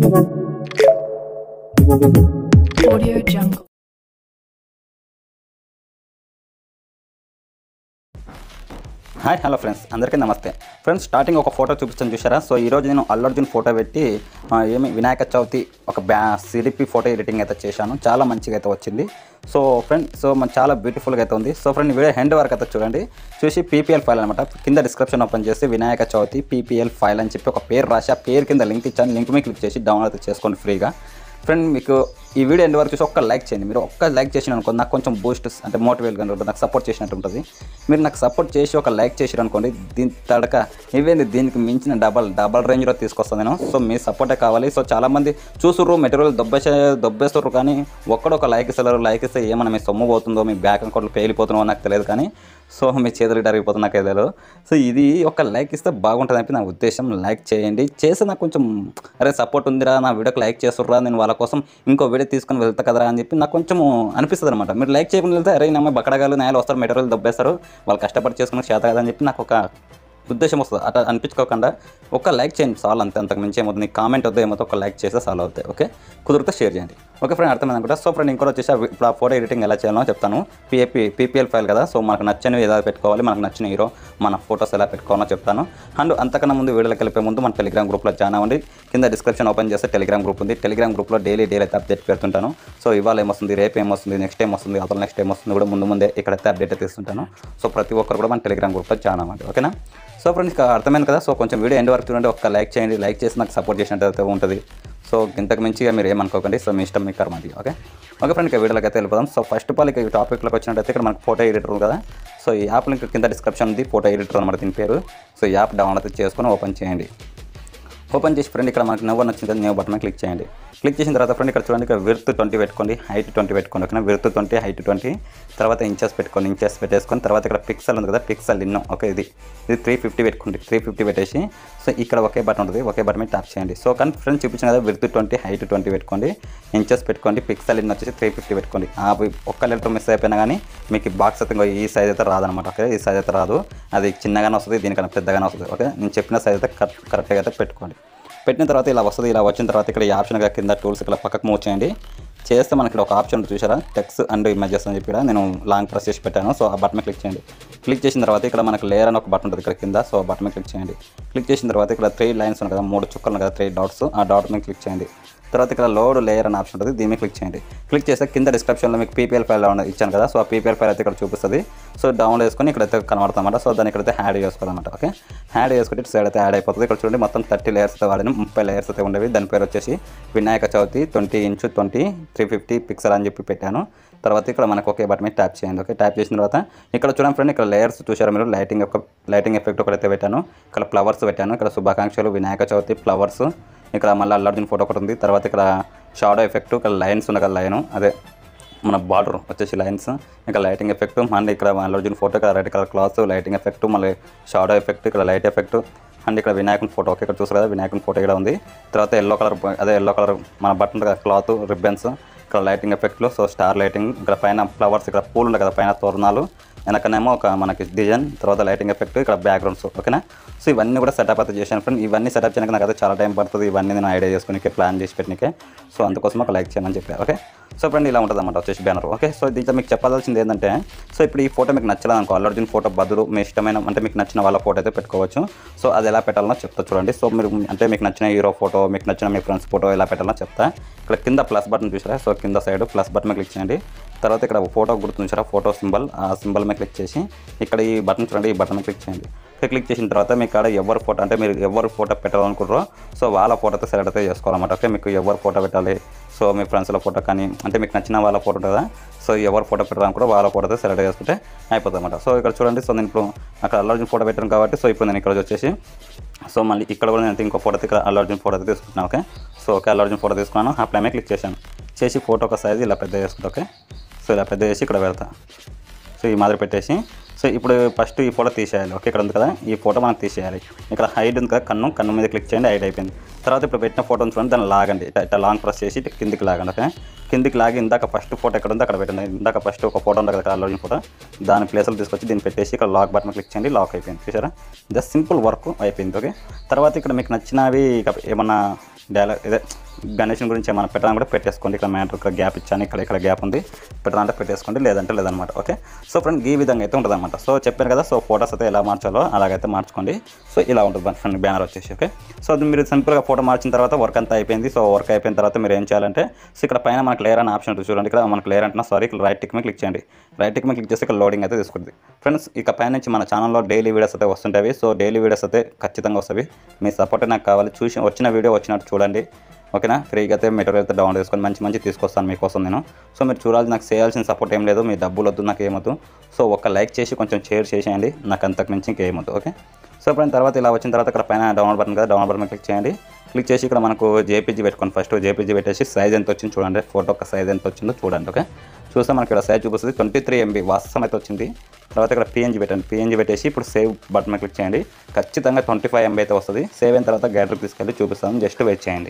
Audio Jungle. Hi hello friends అందరికీ నమస్తే friends starting ఒక ఫోటో చూపించాను చూసారా సో ఈరోజు నేను అల్లు అర్జున్ ఫోటో పెట్టి ఆ, ఏమి వినాయక చవితి ఒక బ్యా సిడిపి ఫోటో ఎడిటింగ్ అయితే చేశాను చాలా మంచిగా అయితే వచ్చింది సో ఫ్రెండ్ సో మన చాలా బ్యూటిఫుల్గా అయితే ఉంది సో ఫ్రెండ్ వీడియో హెండ్ వరకు అయితే చూడండి చూసి పీపీఎల్ ఫైల్ అనమాట కింద డిస్క్రిప్షన్ ఓపెన్ చేసి వినాయక చవితి పీపీఎల్ ఫైల్ అని చెప్పి ఒక పేరు రాసి ఆ పేరు కింద లింక్ ఇచ్చాను లింక్ మీద క్లిక్ చేసి డౌన్లోడ్ అయితే చేసుకోండి ఫ్రీగా ఫ్రెండ్ మీకు ఈ వీడియో ఎండ్ వరకు చూసి ఒక్క లైక్ చేయండి మీరు ఒక్క లైక్ చేసిన అనుకో నాకు కొంచెం బూస్ట్ అంటే మోటివేట్గా ఉంటుంది నాకు సపోర్ట్ చేసినట్టు ఉంటుంది మీరు నాకు సపోర్ట్ చేసి ఒక లైక్ చేసారు అనుకోండి దీని తడక ఇవేంది దీనికి మించిన డబల్ డబల్ రేంజ్లో తీసుకొస్తాను నేను సో మీ సపోర్టే కావాలి సో చాలామంది చూసుర్రు మెటీరియల్ దొబ్బేసే దొబ్బేస్తారు కానీ ఒక్కడొక లైక్ ఇస్తారు లైక్ ఇస్తే ఏమన్నా మీ సొమ్ము పోతుందో మీ బ్యాంక్ అకౌంట్లో పేలిపోతుందో నాకు తెలియదు కానీ సో మీ చేతులు డరిగిపోతుంది నాకు తెలియదు సో ఇది ఒక లైక్ ఇస్తే బాగుంటుంది అని నా ఉద్దేశం లైక్ చేయండి చేస్తే నాకు కొంచెం అరే సపోర్ట్ ఉందిరా నా వీడియోకి లైక్ చేస్తుర్రా నేను వాళ్ళ కోసం ఇంకో వీడియో తీసుకొని వెళ్తా కదరా అని చెప్పి నాకు కొంచెం అనిపిస్తుంది అనమాట మీరు లైక్ చేయకుండా వెళ్తే అరే నమ్మ బక్కడగాలు నేలు వస్తారు మెటీరియల్ దొబ్బేస్తారు వాళ్ళు కష్టపడి చేసుకున్న చేత కదా అని చెప్పి నాకు ఒక ఉద్దేశం వస్తుంది అట్లా అనిపించుకోకుండా ఒక లైక్ చేయండి చాలు అంతే అంతకు మించి ఏమవుతుంది కామెంట్ వద్ద ఏమవుతుంది ఒక లైక్ చేస్తే చాలు అవుతాయి ఓకే కుదిరితే షేర్ చేయండి ఓకే ఫ్రెండ్ అర్థమైంది అనుకుంటా సో ఫ్రెండ్ ఇంకోటి వచ్చేసి ఆ వి- ఇప్పుడు ఆ ఫోటో ఎడిటింగ్ ఎలా చేయాలో చెప్తాను పిఏపి పీపీఎల్ ఫైల్ కదా సో మనకు నచ్చనివి ఎలా పెట్టుకోవాలి మనకు నచ్చిన హీరో మన ఫోటోస్ ఎలా పెట్టుకోవాలో చెప్తాను అండ్ అంతకన్నా ముందు వీడియోకి వెళ్ళిపోయే ముందు మన టెలిగ్రామ్ గ్రూప్లో జాయిన్ అవ్వండి కింద డిస్క్రిప్షన్ ఓపెన్ చేస్తే టెలిగ్రామ్ గ్రూప్ ఉంది టెలిగ్రామ్ గ్రూప్లో డైలీ డైలీ అయితే అప్డేట్ పెడుతుంటాను సో ఇవాళ ఏమొస్తుంది రేపు ఏమొస్తుంది నెక్స్ట్ టైం వస్తుంది అతను నెక్స్ట్ టైం వస్తుంది కూడా ముందు ముందే ఇక్కడైతే అప్డేట్ అయితే ఇస్తుంటాను సో ప్రతి ఒక్కరు కూడా మన టెలిగ్రామ్ గ్రూప్లో జాయిన్ అవ్వండి ఓకేనా సో ఫ్రెండ్స్ ఇక అర్థమైంది కదా సో కొంచెం వీడియో ఎండ్ వరకు చూడండి ఒక లైక్ చేయండి లైక్ చేసి నాకు సపోర్ట్ చేసినట్టు అయితే ఉంటుంది సో ఇంతకు మించిగా మీరు ఏమనుకోకండి సో మీ ఇష్టం మీ కర్మది ఓకే ఓకే ఫ్రెండ్ ఇక వీడియోలోకి అయితే వెళ్ళిపోదాం సో ఫస్ట్ ఆఫ్ ఆల్ ఇక ఈ టాపిక్లోకి వచ్చినట్టయితే ఇక్కడ మనకు ఫోటో ఎడిటర్ ఉంది కదా సో ఈ యాప్ లింక్ కింద డిస్క్రిప్షన్ ఉంది ఫోటో ఎడిటర్ అనమాట దీని పేరు సో ఈ యాప్ డౌన్లోడ్ అయితే చేసుకొని ఓపెన్ చేయండి ఓపెన్ చేసి ఫ్రెండ్ ఇక్కడ మనకి నవ్వు నచ్చింది కదా న్యూ బటన్ క్లిక్ చేయండి క్లిక్ చేసిన తర్వాత ఫ్రెండ్ ఇక్కడ చూడండి ఇక్కడ విర్త్ ట్వంటీ పెట్టుకోండి హైట్ ట్వంటీ పెట్టుకోండి ఓకేనా విర్త్ ట్వంటీ హైట్ ట్వంటీ తర్వాత ఇంచెస్ పెట్టుకోండి ఇంచెస్ పెట్టేసుకొని తర్వాత ఇక్కడ పిక్సెల్ ఉంది కదా పిక్సెల్ ఇన్నో ఓకే ఇది ఇది త్రీ ఫిఫ్టీ పెట్టుకోండి త్రీ ఫిఫ్టీ పెట్టేసి సో ఇక్కడ ఒకే బటన్ ఉంటుంది ఒకే బటన్ మీద ట్యాప్ చేయండి సో కానీ ఫ్రెండ్ చూపించిన కదా విర్త్ ట్వంటీ హైట్ ట్వంటీ పెట్టుకోండి ఇంచెస్ పెట్టుకోండి పిక్సెల్ ఇన్ వచ్చేసి త్రీ ఫిఫ్టీ పెట్టుకోండి ఆ ఒక్క లెటర్ మిస్ అయిపోయినా కానీ మీకు బాక్స్ అయితే ఇంకో ఈ సైజ్ అయితే రాదనమాట ఓకే ఈ సైజ్ అయితే రాదు అది చిన్నగానే వస్తుంది దీనికన్నా పెద్దగానే వస్తుంది ఓకే నేను చెప్పిన సైజ్ అయితే కరెక్ట్ కరెక్ట్గా అయితే పెట్టుకోండి పెట్టిన తర్వాత ఇలా వస్తుంది ఇలా వచ్చిన తర్వాత ఇక్కడ ఈ ఆప్షన్గా కింద టూల్స్ ఇక్కడ పక్కకు మూవ్ చేయండి చేస్తే మనకి ఇక్కడ ఒక ఆప్షన్ ఉంది చూసారా టెక్స్ అండ్ ఇమేజెస్ అని చెప్పి ఇక్కడ నేను లాంగ్ ప్రెస్ చేసి పెట్టాను సో ఆ బటన్ మీద క్లిక్ చేయండి క్లిక్ చేసిన తర్వాత ఇక్కడ మనకు లేయర్ అని ఒక బటన్ ఉంటుంది ఇక్కడ కింద సో ఆ బటన్ మీద క్లిక్ చేయండి క్లిక్ చేసిన తర్వాత ఇక్కడ త్రీ లైన్స్ ఉన్నాయి కదా మూడు చుక్కలు ఉన్నాయి కదా త్రీ డాట్స్ ఆ డాట్ మీద క్లిక్ చేయండి తర్వాత ఇక్కడ లోడ్ లేయర్ అనే ఆప్షన్ ఉంటుంది దీని మీద క్లిక్ చేయండి క్లిక్ చేస్తే కింద డిస్క్రిప్షన్లో మీకు పీపీఎల్ ఫైల్ ఇచ్చాను కదా సో ఆ పీపీఎల్ ఫైల్ అయితే ఇక్కడ చూపిస్తుంది సో డౌన్లోడ్ చేసుకొని ఇక్కడైతే కనబడుతుందన్నమాట సో దాన్ని ఇక్కడైతే యాడ్ చేసుకోవాలన్నమాట ఓకే యాడ్ చేసుకుంటే ఇటు సైడ్ అయితే యాడ్ అయిపోతుంది ఇక్కడ చూడండి మొత్తం థర్టీ లేయర్స్ అయితే వాడిన ముప్పై లేయర్స్ అయితే ఉండేవి దాని పేరు వచ్చేసి Vinayaka Chavithi twenty inch twenty three fifty pixel అని చెప్పి పెట్టాను తర్వాత ఇక్కడ మనకు ఒకే బటన్ మీద ట్యాప్ చేయండి ఓకే ట్యాప్ చేసిన తర్వాత ఇక్కడ చూడండి ఫ్రెండ్ ఇక్కడ లేయర్స్ చూసారు మీరు లైటింగ్ యొక్క లైటింగ్ ఎఫెక్ట్ ఒకటైతే పెట్టాను ఇక్కడ ఫ్లవర్స్ పెట్టాను ఇక్కడ శుభాకాంక్షలు వినాయక చవితి ఫ్లవర్స్ ఇక్కడ మళ్ళీ అల్లార్జున్ ఫోటో ఒకటి ఉంది తర్వాత ఇక్కడ షాడో ఎఫెక్ట్ ఇక్కడ లైన్స్ ఉన్న కదా లైన్ అదే మన బార్డర్ వచ్చేసి లైన్స్ ఇంకా లైటింగ్ ఎఫెక్ట్ మళ్ళీ ఇక్కడ అల్లార్జున్ ఫోటో ఇక్కడ red colour cloth lighting effect మళ్ళీ షాడో ఎఫెక్ట్ ఇక్కడ లైట్ ఎఫెక్ట్ అండ్ ఇక్కడ వినాయకుని ఫోటో ఓకే ఇక్కడ చూసారు కదా వినాయకుని ఫోటో ఇక్కడ ఉంది తర్వాత ఎల్లో కలర్ అదే ఎల్లో కలర్ మన బటన్ కదా క్లాత్ రిబ్బన్స్ ఇక్కడ లైటింగ్ ఎఫెక్ట్లు సో స్టార్ లైటింగ్ ఇక్కడ పైన ఫ్లవర్స్ ఇక్కడ పూలు ఉన్నాయి కదా పైన తోరణాలు వెనకనేమో ఒక మనకి డిజైన్ తర్వాత లైటింగ్ ఎఫెక్ట్ ఇక్కడ బ్యాక్గ్రౌండ్స్ ఓకేనా సో ఇవన్నీ కూడా సెటప్ అయితే చేశాను ఫ్రెండ్ ఇవన్నీ సెటప్ చేయడానికి నాకు అయితే చాలా టైం పడుతుంది ఇవన్నీ నేను ఐడియా చేసుకుని ప్లాన్ చేసి పెట్టినకే సో అందుకోసం ఒక లైక్ చేయమని చెప్పారు ఓకే సో ఫ్రెండ్ ఇలా ఉంటుంది అన్నమాట వచ్చేసి బ్యానర్ ఓకే సో దీంట్లో మీకు చెప్పాల్సింది ఏంటంటే సో ఇప్పుడు ఈ ఫోటో మీకు నచ్చలేదు అనుకో అల్లు అర్జున్ ఫోటో బదులు మీ ఇష్టమైన అంటే మీకు నచ్చిన వాళ్ళ ఫోటో అయితే పెట్టుకోవచ్చు సో అది ఎలా పెట్టాలనో చెప్తా చూడండి సో మీరు అంటే మీకు నచ్చిన హీరో ఫోటో మీకు నచ్చిన మీ ఫ్రెండ్స్ ఫోటో ఎలా పెట్టాలనో చెప్తా ఇక్కడ కింద ప్లస్ బటన్ చూసారా సో కింద సైడ్ ప్లస్ బటన్ మీద క్లిక్ చేయండి తర్వాత ఇక్కడ ఫోటో గుర్తు చూసారా ఫోటో సింబల్ ఆ సింబల్ మీద క్లిక్ చేసి ఇక్కడ ఈ బటన్ చూడండి ఈ బటన్ మీద క్లిక్ చేయండి ఇక్కడ క్లిక్ చేసిన తర్వాత మీకు కాడ ఎవరు ఫోటో అంటే మీరు ఎవరు ఫోటో పెట్టాలనుకుంటారో సో వాళ్ళ ఫోటో అయితే సెలెక్ట్ అయితే చేసుకోవాలన్నమాట ఓకే మీకు ఎవరు ఫోటో పెట్టాలి సో మీ ఫ్రెండ్స్ల ఫోటో కానీ అంటే మీకు నచ్చిన వాళ్ళ ఫోటో కదా సో ఎవరు ఫోటో పెట్టాలనుకుంటే వాళ్ళ ఫోటో అయితే సెలెక్ట్ చేసుకుంటే అయిపోతుంది అనమాట సో ఇక్కడ చూడండి సో నేను ఇప్పుడు అక్కడ అల్లు ఫోటో పెట్టాను కాబట్టి సో ఇప్పుడు నేను ఇక్కడ వచ్చేసి సో మళ్ళీ ఇక్కడ కూడా నేను ఇంకో ఫోటో అయితే ఇక్కడ అల్లు అర్జున్ ఫోటో అయితే తీసుకుంటున్నాను okay so okay Allu Arjun photo తీసుకున్నాను ఆ ప్లైమే క్లిక్ చేశాను చేసి ఫోటో ఒక సైజ్ ఇలా పెద్ద చేసుకుంటా ఓకే సో ఇలా పెద్ద చేసి ఇక్కడ పెడతా సో ఈ మాదిరి పెట్టేసి సో ఇప్పుడు ఫస్ట్ ఈ ఫోటో తీసేయాలి ఓకే ఇక్కడ ఉంది కదా ఈ ఫోటో మనం తీసేయాలి ఇక్కడ హైడ్ ఉంది కదా కన్ను కన్ను మీద క్లిక్ చేయండి హైడ్ అయిపోయింది తర్వాత ఇప్పుడు పెట్టిన ఫోటోని చూడండి దాన్ని లాగండి ఇట్లా ఇట్లా లాంగ్ ప్రెస్ చేసి ఇట్లా కిందికి లాగండి ఓకే కిందికి లాగి ఇందాక ఫస్ట్ ఫోటో ఎక్కడ ఉంది అక్కడ పెట్టండి ఇందాక ఫస్ట్ ఒక ఫోటో ఉంది కదా అల్లు ఫోటో దాని ప్లేస్లో తీసుకొచ్చి దీన్ని పెట్టేసి ఇక్కడ లాక్ బటన్ క్లిక్ చేయండి లాక్ అయిపోయింది చూసారా జస్ట్ సింపుల్ వర్క్ అయిపోయింది ఓకే తర్వాత ఇక్కడ మీకు నచ్చినవి ఇక ఏమన్నా డైలాగ్ ఇదే గణేషన్ గురించి ఏమైనా పెట్టాలని కూడా పెట్టేసుకోండి ఇక్కడ మ్యాటర్ ఇక్కడ గ్యాప్ ఇచ్చాను ఇక్కడ ఇక్కడ గ్యాప్ ఉంది పెట్టాలంటే పెట్టేసుకోండి లేదంటే లేదనమాట ఓకే సో ఫ్రెండ్ ఈ విధంగా అయితే ఉంటుంది అనమాట సో చెప్పాను కదా సో ఫోటోస్ అయితే ఎలా మార్చాలో అలాగైతే మార్చుకోండి సో ఇలా ఉంటుంది ఫ్రెండ్ బ్యానర్ వచ్చేసి ఓకే సో అది మీరు సింపుల్గా ఫోటో మార్చిన తర్వాత వర్క్ అంతా అయిపోయింది సో వర్క్ అయిపోయిన తర్వాత మీరు ఏం చేయాలంటే సో ఇక్కడ పైన మనకు లేయర్ అనే ఆప్షన్ ఉంటుంది చూడండి ఇక్కడ మనకు లేయర్ అంటున్నా సారీ ఇక్కడ రైట్ టిక్ మీద క్లిక్ చేయండి రైట్ టిక్ మీద క్లిక్ చేస్తే ఇక్కడ లోడింగ్ అయితే తీసుకుంటుంది ఫ్రెండ్స్ ఇక పైన నుంచి మన ఛానల్లో డైలీ వీడియోస్ అయితే వస్తుంటాయి సో డైలీ వీడియోస్ అయితే ఖచ్చితంగా వస్తాయి మీ సపోర్ట్ నాకు కావాలి చూసి వచ్చిన వీడియో వచ్చినట్టు చూడండి ఓకేనా ఫ్రీగా అయితే మెటీరియల్ అయితే డౌన్లోడ్ చేసుకొని మంచి మంచి తీసుకొస్తాను మీకోసం నేను సో మీరు చూడాలి నాకు చేయాల్సిన సపోర్ట్ ఏం లేదు మీ డబ్బులు వద్దు నాకు ఏమొద్దు సో ఒక లైక్ చేసి కొంచెం షేర్ చేసేయండి నాకు అంతకు మించి ఇంకేమొద్దు ఓకే సో ఇప్పుడు తర్వాత ఇలా వచ్చిన తర్వాత ఇక్కడ పైన డౌన్లోడ్ బటన్ కదా డౌన్లోడ్ బటన్ మీద క్లిక్ చేయండి క్లిక్ చేసి ఇక్కడ మనకు జేపీజీ పెట్టుకోండి ఫస్ట్ జేపీజీ పెట్టేసి సైజ్ ఎంత వచ్చింది చూడండి ఫోటో ఒక సైజ్ ఎంత వచ్చిందో చూడండి ఓకే చూస్తే మనకి ఇక్కడ సైజ్ చూపిస్తుంది ట్వంటీ త్రీ ఎంబీ వాస్తవం అయితే వచ్చింది తర్వాత ఇక్కడ పిఎన్జీ పెట్టండి పిఎన్జీ పెట్టేసి ఇప్పుడు సేవ్ బటన్ మీద క్లిక్ చేయండి ఖచ్చితంగా ట్వంటీ ఫైవ్ ఎంబీ అయితే వస్తుంది సేవ్ అయిన తర్వాత గ్యాలరీకి తీసుకెళ్ళి చూపిస్తాను జస్ట్ వెయిట్ చేయండి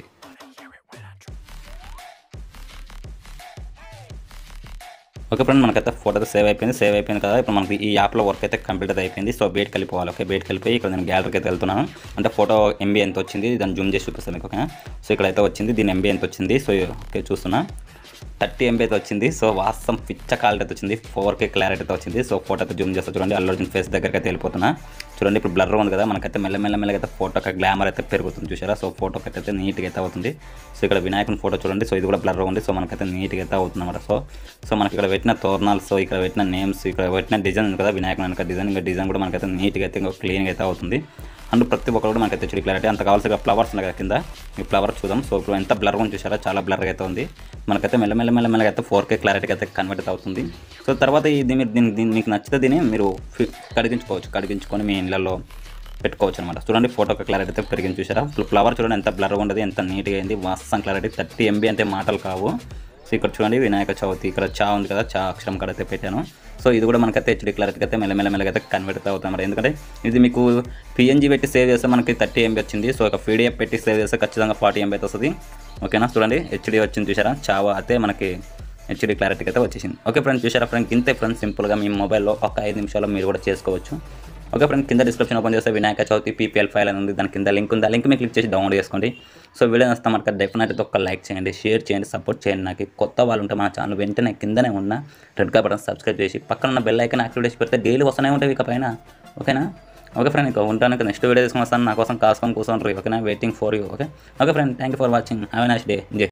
ఓకే ఫ్రెండ్ మనకైతే ఫోటో అయితే సేవ్ అయిపోయింది సేవ్ అయిపోయింది కదా ఇప్పుడు మనకి ఈ యాప్లో వర్క్ అయితే కంప్లీట్ అయితే అయిపోయింది సో బయటకి వెళ్ళిపోవాలి ఓకే బయటకి వెళ్ళిపోయి ఇక్కడ నేను గ్యాలరీకి అయితే వెళ్తున్నాను అంటే ఫోటో ఎంబీ ఎంత వచ్చింది దాన్ని జూమ్ చేసి చూపిస్తాను మీకు ఓకే సో ఇక్కడైతే వచ్చింది దీని ఎంబీ ఎంత వచ్చింది సో ఓకే చూస్తున్నా థర్టీ ఎంబీ అయితే వచ్చింది సో వాస్తవం పిచ్చ క్వాలిటీ అయితే వచ్చింది ఫోర్ కే క్లారిటీ అయితే వచ్చింది సో ఫోటో అయితే జూమ్ చేస్తా చూడండి అల్లు అర్జున్ ఫేస్ దగ్గరికి అయితే వెళ్ళిపోతున్నా చూడండి ఇప్పుడు బ్లర్ ఉంది కదా మనకైతే మెల్ల మెల్ల మెల్లగా అయితే ఫోటో గ్లామర్ అయితే పెరుగుతుంది చూసారా సో ఫోటో అయితే నీట్గా అయితే అవుతుంది సో ఇక్కడ వినాయకుని ఫోటో చూడండి సో ఇది కూడా బ్లర్ ఉంది సో మనకైతే నీట్గా అయితే అవుతుంది అనమాట సో సో మనకి ఇక్కడ పెట్టిన తోరణాలు సో ఇక్కడ పెట్టిన నేమ్స్ ఇక్కడ పెట్టిన డిజైన్ ఉంది కదా వినాయకుని వెనక డిజైన్ ఇంకా డిజైన్ కూడా మనకైతే నీట్గా అయితే ఇంకా క్లీన్గా అయితే అవుతుంది అండ్ ప్రతి ఒక్కరు కూడా మనకైతే హెచ్డి క్లారిటీ అంత కావాల్సిన ఫ్లవర్స్ ఉన్నాయి కదా కింద ఈ ఫ్లవర్ చూద్దాం సో ఇప్పుడు ఎంత బ్లర్ ఉంది చూసారా చాలా బ్లర్గా అయితే ఉంది మనకైతే మెల్ల మెల్ల మెల్ల మెల్లగా అయితే ఫోర్ కే క్లారిటీకి అయితే కన్వర్ట్ అవుతుంది సో తర్వాత ఇది మీరు దీన్ని దీన్ని మీకు నచ్చితే దీన్ని మీరు ఫి- కడిగించుకోవచ్చు కడిగించుకొని మీ ఇళ్ళల్లో పెట్టుకోవచ్చు అనమాట చూడండి ఫోటో క్లారిటీ అయితే పెరిగింది చూసారా ఫ్లవర్ చూడండి ఎంత బ్లర్ ఉండదు ఎంత నీట్గా అయింది వాస్తవం క్లారిటీ థర్టీ ఎంబీ అంటే మాటలు కావు సో ఇక్కడ చూడండి వినాయక చవితి ఇక్కడ చా ఉంది కదా చా అక్షరం కాడ అయితే పెట్టాను సో ఇది కూడా మనకైతే హెచ్డి క్లారిటీ అయితే మెల్లమెల్ల మెల్లగా అయితే కన్వర్ట్ అవుతుంది అన్నమాట ఎందుకంటే ఇది మీకు పిఎన్జీ పెట్టి సేవ్ చేస్తే మనకి థర్టీ ఎంబీ వచ్చింది సో ఒక పీడిఎఫ్ పెట్టి సేవ్ చేస్తే ఖచ్చితంగా ఫార్టీ ఎంబీ అయితే వస్తుంది ఓకేనా చూడండి హెచ్డి వచ్చింది చూసారా చావా అయితే మనకి హెచ్డి క్లారిటీకి అయితే వచ్చేసింది ఓకే ఫ్రెండ్స్ చూసారా ఫ్రెండ్ ఇంతే ఫ్రెండ్స్ సింపుల్గా మీ మొబైల్లో ఒక ఐదు నిమిషాల్లో మీరు కూడా చేసుకోవచ్చు ఓకే ఫ్రెండ్ కింద డిస్క్రిప్షన్ ఓపెన్ చేస్తే వినాయక చవితి పీపీఎల్ ఫైల్ అని ఉంది దాని కింద లింక్ ఉంది ఆ లింక్ మీద క్లిక్ చేసి డౌన్లోడ్ చేసుకోండి సో వీడియో వస్తే మనకి డెఫినెట్గా ఒక లైక్ చేయండి షేర్ చేయండి సపోర్ట్ చేయండి నాకు కొత్త వాళ్ళు ఉంటే మన ఛానల్ వెంటనే కిందనే ఉన్న రెడ్ కా బటన్ సబ్స్క్రైబ్ చేసి పక్కన ఉన్న బెల్ ఐకన్ యాక్టివేట్ చేసి పెడితే డైలీ వస్తూనే ఉంటాయి ఇక పైన ఓకేనా ఓకే ఫ్రెండ్ ఇంకా ఉంటాను నెక్స్ట్ వీడియో తీసుకొని వస్తాను నా కోసం కాసుకొని కూర్చోండి ఓకేనా waiting for you okay okay friend thank you for watching have a nice day జై